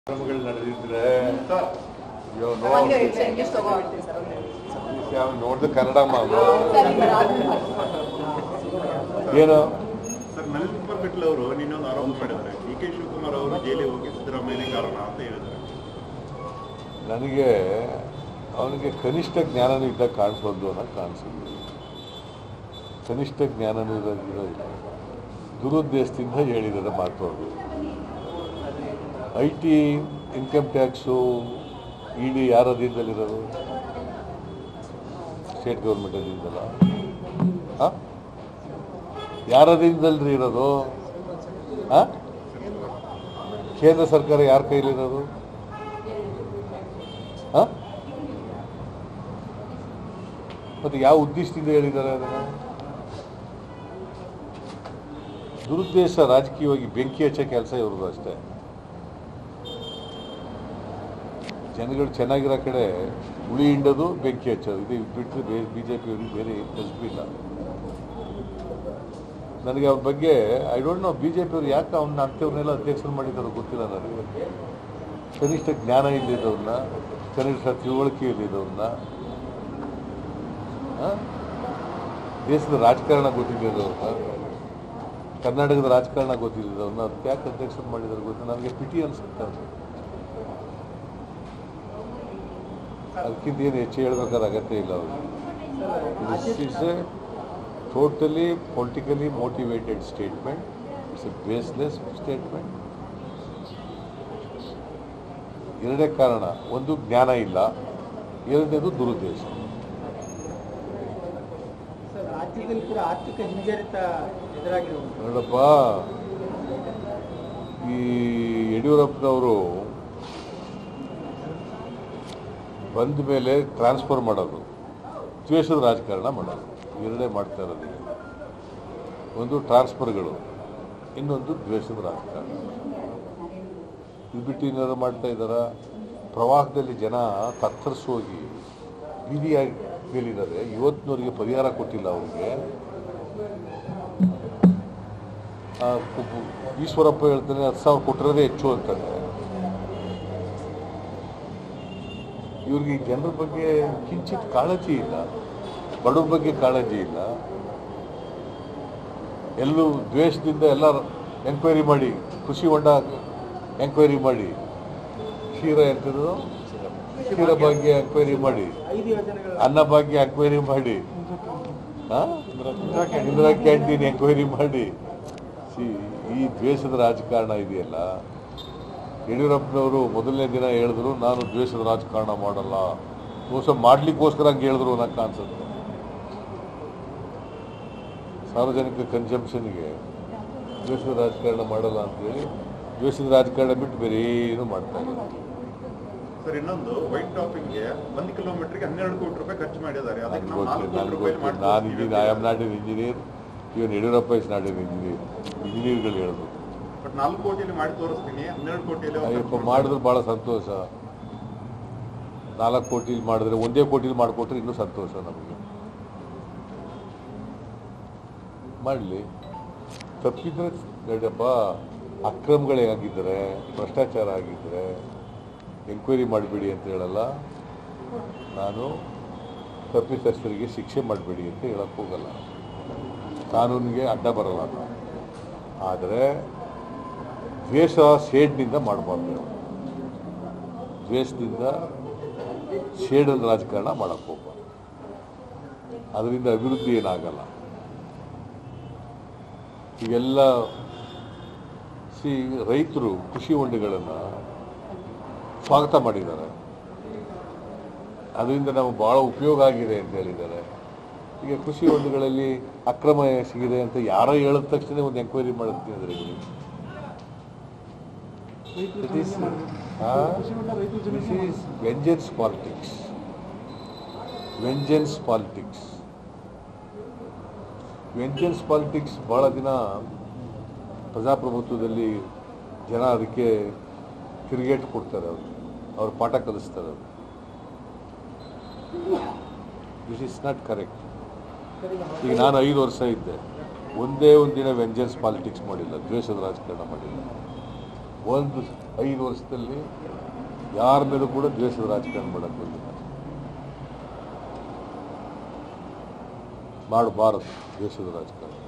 ಕ್ರಮಗಳು ನಡೆದಿದ್ರೆ ಸರ್ ಅಯ್ಯೋ ಹಂಗೆ ಇಂಗ್ಲೀಷ್ ತಗೊಂಡ್ಬಿಡ್ತೀನಿ ಸರ್ ಒಂದೇ ನಿಮಿಷ. ನೋಡ್ದೆ ಕನ್ನಡ ಮಾವು ಸರ್ ಈಗ ರಾತ್ರಿ- ಏನು ಸರ್ ನಳಿನ್ ಕುಮಾರ್ ಕಟೀಲ್ ಅವರು ನಿನ್ನೊಂದು ಆರೋಪ ಮಾಡಿದ್ದಾರೆ ಡಿ ಕೆ ಶಿವಕುಮಾರ್ ಅವರು ಜೈಲಿಗೆ ಹೋಗಿ ಸಿದ್ದರಾಮಯ್ಯನೇ ಕಾರಣ ಅಂತ ಹೇಳಿದ್ದಾರೆ ನನಗೆ ಅವನಿಗೆ ಕನಿಷ್ಠ ಜ್ಞಾನನೂ ಇದ್ದ ಕಾಣಿಸೋದು ಅನ್ನೋ ಕಾಣಿಸೋದು ಕನಿಷ್ಠ ಜ್ಞಾನನೂ ಇರೋದಿಲ್ಲ ದುರುದ್ದೇಶದಿಂದ ಹೇಳಿದ್ದಾರೆ ಮಾತು ಅದು I T income tax E D ಯಾರ ಅಧೀನದಲ್ಲಿರೋದು ಸ್ಟೇಟ್ ಗೌರ್ಮೆಂಟ್ ಅಧೀನದಲ್ಲ ಹಾಂ ಯಾರ ಅಧೀನದಲ್ರಿ ಇರೋದು ಹಾಂ ಕೇಂದ್ರ ಸರ್ಕಾರ ಯಾರ ಕೈಲಿರೋದು ಹಾಂ ಮತ್ತೆ ಯಾವ ಉದ್ದೇಶದಿಂದ ಹೇಳಿದ್ದಾರೆ ಅದನ್ನು ದುರುದ್ದೇಶ ರಾಜಕೀಯವಾಗಿ ಬೆಂಕಿ ಹಚ್ಚೋ ಕೆಲಸ ಇವ್ರದ್ದು ಅಷ್ಟೇ ಜನಗಳು ಚೆನ್ನಾಗಿರೋ ಕಡೆ ಉಳಿ ಹಿಂಡೋದು ಬೆಂಕಿ ಹಚ್ಚೋದು ಇದು ಬಿಟ್ಟರೆ ಬೇರೆ ಬಿ ಜೆ ಪಿಯವ್ರಿಗೆ ಬೇರೆ ಕಲ್ಪಿ ಇಲ್ಲ ನನಗೆ ಅವ್ರ ಬಗ್ಗೆ I don't know B J ಪಿಯವ್ರು ಯಾಕೆ ಅವ್ನ ಅಂಥವ್ರನ್ನೆಲ್ಲ ಅಧ್ಯಕ್ಷರು ಮಾಡಿದ್ದಾರೋ ಗೊತ್ತಿಲ್ಲ ನನಗೆ ಕನಿಷ್ಠ ಜ್ಞಾನ ಇಲ್ಲದವ್ರನ್ನ ಕನಿಷ್ಠ ತಿಳುವಳಿಕೆ ಇಲ್ಲದವ್ರನ್ನ ದೇಶದ ರಾಜಕಾರಣ ಗೊತ್ತಿಲ್ಲದವ್ರನ್ನ ಕರ್ನಾಟಕದ ರಾಜಕಾರಣ ಗೊತ್ತಿಲ್ಲದವ್ರನ್ನ ಅದಕ್ಕೆ ಯಾಕೆ ಅಧ್ಯಕ್ಷರು ಮಾಡಿದಾರೆ ಗೊತ್ತು ನನಗೆ ಪಿಟಿ ಅನ್ಸುತ್ತೆ ಅದು ಅದಕ್ಕಿಂತ ಏನು ಹೆಚ್ಚು ಹೇಳ್ಬೇಕಾದ ಅಗತ್ಯ ಇಲ್ಲ ಅವ್ರಿಗೆ it's a totally politically motivated statement it's a baseless statement ಎರಡೇ ಕಾರಣ ಒಂದು ಜ್ಞಾನ ಇಲ್ಲ ಎರಡನೇದು ದುರುದ್ದೇಶ ಸರ್ ರಾಜ್ಯದಲ್ಲಿ ಕೂಡ ಆರ್ಥಿಕ ಹಿಂಜರಿತ ಎದುರಾಗಿರುವುದು ನೋಡಪ್ಪ ಈ ಯಡಿಯೂರಪ್ಪನವರು ಬಂದ ಮೇಲೆ ಟ್ರಾನ್ಸ್ಫರ್ ಮಾಡೋದು ದ್ವೇಷದ ರಾಜಕಾರಣ ಮಾಡೋದು ಎರಡೇ ಮಾಡ್ತಾ ಇರೋದು ಈಗ. ಒಂದು ಟ್ರಾನ್ಸ್ಫರ್ಗಳು ಇನ್ನೊಂದು ದ್ವೇಷದ ರಾಜಕಾರಣ ಇದು ಬಿಟ್ಟು ಏನಾದ್ರು ಮಾಡ್ತಾ ಇದ್ದಾರ ಪ್ರವಾಹದಲ್ಲಿ ಜನ ತತ್ತರಿಸಿ ಹೋಗಿ ಬೀದಿಯಾಗಿ ಮೇಲಿದ್ದಾರೆ ಇವತ್ತಿನವರಿಗೆ ಪರಿಹಾರ ಕೊಟ್ಟಿಲ್ಲ ಅವ್ರಿಗೆ ಆ, ಕು- ಈಶ್ವರಪ್ಪ ಹೇಳ್ತಾನೆ ಹತ್ತು ಸಾವಿರ ಕೊಟ್ಟಿರೋದೇ ಹೆಚ್ಚು ಅಂತಾನೆ ಇವ್ರಿಗೆ ಈ ಜನರ ಬಗ್ಗೆ ಕಿಂಚಿತ್ ಕಾಳಜಿ ಇಲ್ಲ ಬಡವ್ರ ಬಗ್ಗೆ ಕಾಳಜಿ ಇಲ್ಲ ಎಲ್ಲೂ ದ್ವೇಷದಿಂದ ಎಲ್ಲ ಎಂಕ್ವೈರಿ ಮಾಡಿ ಕೃಷಿ ಹೊಂಡ ಎಂಕ್ವೈರಿ ಮಾಡಿ ಕ್ಷೀರ ಎಂತಿದ್ರು ಕ್ಷೀರ ಭಾಗ್ಯ ಎಂಕ್ವೈರಿ ಮಾಡಿ ಐದು ಯೋಜನೆಗಳ ಅನ್ನ ಭಾಗ್ಯ ಎಂಕ್ವೈರಿ ಮಾಡಿ ಆ? ಇಂದಿರಾ ಕ್ಯಾಂಟೀನ್ ಎಂಕ್ವೈರಿ ಮಾಡಿ ಸಿ ಈ ದ್ವೇಷದ ರಾಜಕಾರಣ ಇದೆಯಲ್ಲ ಯಡಿಯೂರಪ್ಪನವರು ಮೊದಲನೇ ದಿನ ಹೇಳಿದ್ರು ನಾನು ದ್ವೇಷದ ರಾಜಕಾರಣ ಮಾಡಲ್ಲ ಮೋಸ ಮಾಡ್ಲಿಕ್ಕೋಸ್ಕರ ಹಂಗೆ ಹೇಳಿದ್ರು ಅನ್ನೋ ಕಾನ್ಸೆಪ್ಟ್ ಸಾರ್ವಜನಿಕ ಕನ್ಸಂಪ್ಷನ್ಗೆ ದ್ವೇಷದ ರಾಜಕಾರಣ ಮಾಡಲ್ಲ ಅಂತೇಳಿ ದ್ವೇಷದ ರಾಜಕಾರಣ ಬಿಟ್ಟು ಬೇರೆ ಏನು ಮಾಡ್ತಾ ಇಲ್ಲ ಸರ್ ಇನ್ನೊಂದು ವೈಟ್ ಟಾಪಿಂಗ್ಗೆ ಒಂದು ಕಿಲೋಮೀಟರ್ಗೆ ಹನ್ನೆರಡು ಕೋಟಿ ರೂಪಾಯಿ ಖರ್ಚು ಮಾಡಿದ್ದಾರೆ ಅದಕ್ಕೆ ನನಗೆ ನಾವು ಗೊತ್ತಿಲ್ಲ ನಾಲ್ಕು ಕೋಟಿ ನನಗೆ ರೂಪಾಯಿ ಗೊತ್ತಿಲ್ಲ ನಾನು ಇದ್ದೀನಿ I am not an engineer even Yediyurappa is not an engineer ಇಂಜಿನಿಯರ್ಗಳು ಹೇಳೋದು ಬಟ್ ನಾಲ್ಕು ಕೋಟಿಯಲ್ಲಿ ಮಾಡಿ ತೋರಿಸ್ತೀನಿ ಹನ್ನೆರಡು ಕೋಟಿಯಲ್ಲಿ ಅವ್ರು ಅಯ್ಯಪ್ಪ ಖರ್ಚು ಮಾಡಿದ್ರೆ ಭಾಳ ಸಂತೋಷ ನಾಲ್ಕು ಕೋಟಿಲಿ ಮಾಡಿದ್ರೆ ಒಂದೇ ಕೋಟಿಲಿ ಮಾಡಿಕೊಟ್ರೆ ಇನ್ನೂ ಸಂತೋಷ ನಮಗೆ ಮಾಡಲಿ ತಪ್ಪಿದ್ರೆ ನೋಡಪ್ಪ ಅಕ್ರಮಗಳೇ ಆಗಿದ್ದರೆ ಭ್ರಷ್ಟಾಚಾರ ಆಗಿದ್ದರೆ ಎಂಕ್ವೈರಿ ಮಾಡಿಬಿಡಿ ಅಂತ ಹೇಳಲ್ಲ ನಾನು ತಪ್ಪಿತಸ್ಥರಿಗೆ ಶಿಕ್ಷೆ ಮಾಡಬೇಡಿ ಅಂತ ಹೇಳಕ್ಕೆ ಹೋಗಲ್ಲ ಕಾನೂನಿಗೆ ಅಡ್ಡ ಬರಲ್ಲ ನಾನು ಆದರೆ ದ್ವೇಷ ಸೇಡ್ನಿಂದ ಮಾಡಬಾರ್ದು ದ್ವೇಷದಿಂದ ಸೇಡದ ರಾಜಕಾರಣ ಮಾಡಕ್ಕೆ ಹೋಗ್ಬಾರ್ದು ಅದರಿಂದ ಅಭಿವೃದ್ಧಿ ಏನಾಗಲ್ಲ ಈಗೆಲ್ಲ ಸಿ ರೈತರು ಕೃಷಿ ಹೊಂಡಗಳನ್ನು ಸ್ವಾಗತ ಮಾಡಿದ್ದಾರೆ ಅದರಿಂದ ನಮಗೆ ಭಾಳ ಉಪಯೋಗ ಆಗಿದೆ ಅಂತ ಹೇಳಿದ್ದಾರೆ ಈಗ ಕೃಷಿ ಹೊಂಡಗಳಲ್ಲಿ ಅಕ್ರಮ ಸಿಗಿದೆ ಅಂತ ಯಾರೋ ಹೇಳಿದ ತಕ್ಷಣ ಒಂದು ಎಂಕ್ವೈರಿ ಮಾಡುತ್ತೆ ಅಂದರೆ It is, uh, this is vengeance politics. Vengeance politics. Vengeance politics ಭಾಳ ದಿನ ಪ್ರಜಾಪ್ರಭುತ್ವದಲ್ಲಿ ಜನ ಅದಕ್ಕೆ ತಿರುಗೇಟು ಕೊಡ್ತಾರೆ ಅವರು ಅವ್ರ ಪಾಠ ಕಲಿಸ್ತಾರೆ ಅವರು ದಿಸ್ ಇಸ್ ನಾಟ್ ಕರೆಕ್ಟ್ ಈಗ ನಾನು ಐದು ವರ್ಷ ಇದ್ದೆ ಒಂದೇ ಒಂದು ದಿನ ವೆಂಜನ್ಸ್ ಪಾಲಿಟಿಕ್ಸ್ ಮಾಡಿಲ್ಲ ದ್ವೇಷದ ರಾಜಕಾರಣ ಮಾಡಿಲ್ಲ ಒಂದು ಐದು ವರ್ಷದಲ್ಲಿ ಯಾರ ಮೇಲೂ ಕೂಡ ದ್ವೇಷದ ರಾಜಕಾರಣ ಮಾಡಕ್ಕೆ ಹೋಗಿಲ್ಲ ಮಾಡಬಾರದು ದ್ವೇಷದ ರಾಜಕಾರಣ